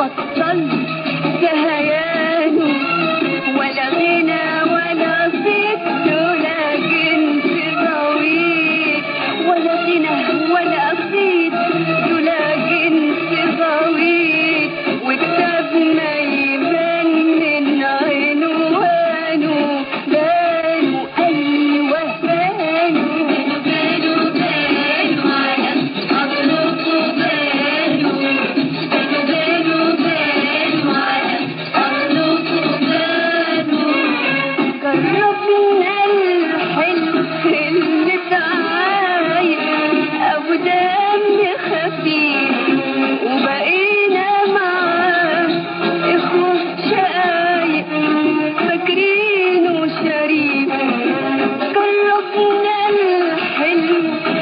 بطل زهيانه ولا غنى ولا صيت ولا جنس غويط ولا غنى ولا صيت ولا جنس غويط وكتاب ما يبان من عنوانه بانوا أيوه بانوا بانوا بانوا على أطلقوا بانوا بانوا بانوا بانوا على أطلقوا بانوا جربنا الحلو المتعايب أبو دم خفيف وبقينا معاه إخوة شقايق فاكرينه شريف جربنا الحلو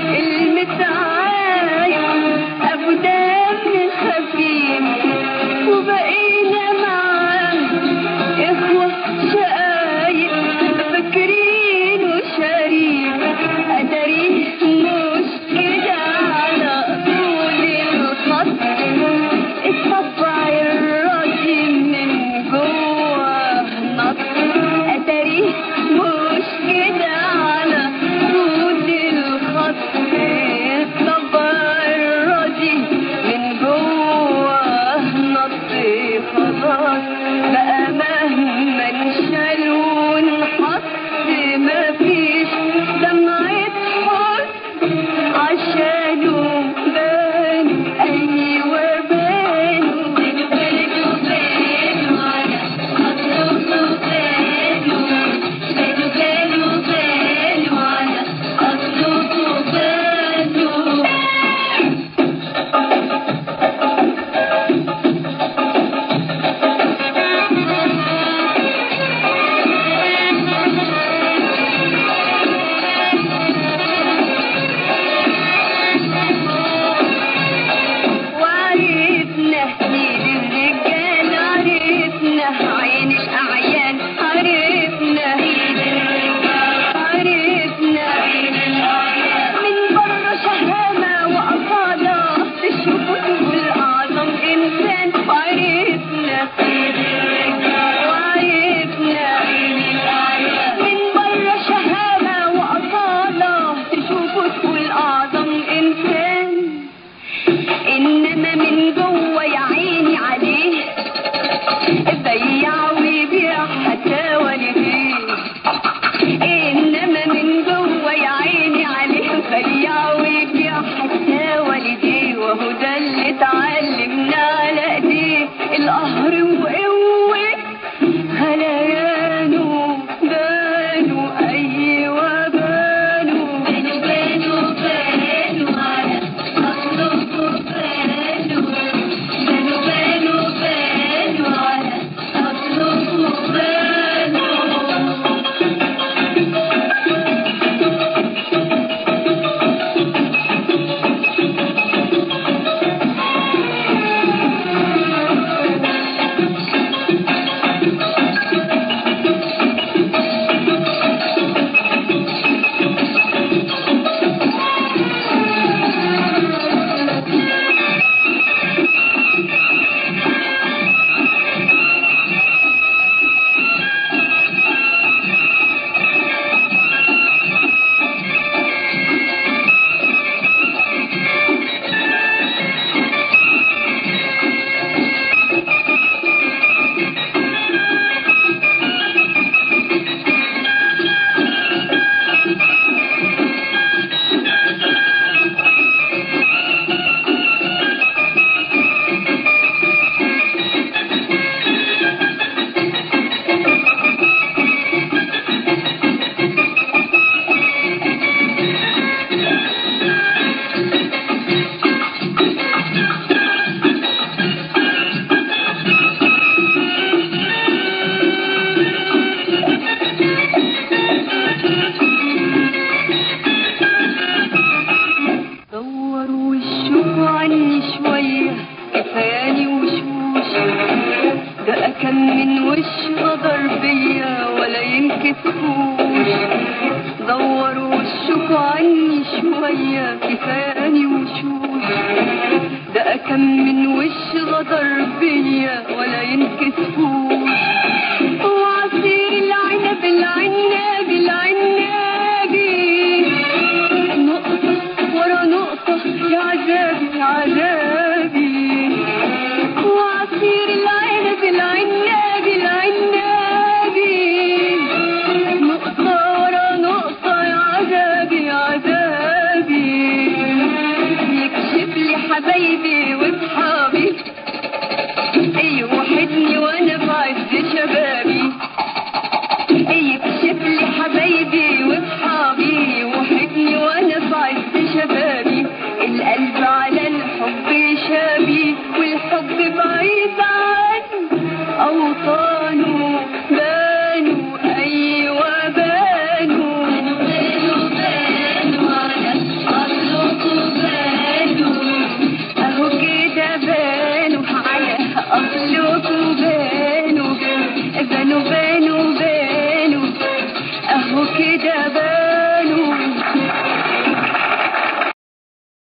المتعايب أبو دم خفيف وبقينا معاه إخوة شقايق فاكرين وشريف أدري مش كده على طول الخط الطبع الراجل من جوه نط أدري مش كده على طول الخط الطبع الراجل من جوه نط خلاص بقى مهما نشال ونحط مفيش دمعة حزن عشانه بان أيوة بانوا بانوا بانوا على أطلقوا بانوا بانوا بانوا بانوا على أطلقوا بانوا وعرفنا سيد الرجال عرفنا عين الأعيان عرفنا عرفنا من بره شهامة وأصالة تشوفوا تقول أعظم إنسان وعرفنا وعرفنا من بره شهامة وأصالة تشوفوا تقول أعظم إنسان انما من جوه يا عيني عليه بيع ويبيع حتى والديه انما من جوه يا عيني عليه بيع ويبيع حتى والديه وهو ده اللي اتعلمنا على ايديه القهر وقوه غليانه بانوا ايوه بانوا بانوا بانوا بانوا على أطلقوا بانوا بانوا بانوا بانوا على أطلقوا بانوا دوروا وشوفوا عني شوية كفاياني وشوش ده أكم من وش غدر بيا ولا ينكسفوش دوروا وشوفوا عني شوية كفاياني وشوش ده أكم من وش غدر بيا اهو كده بقى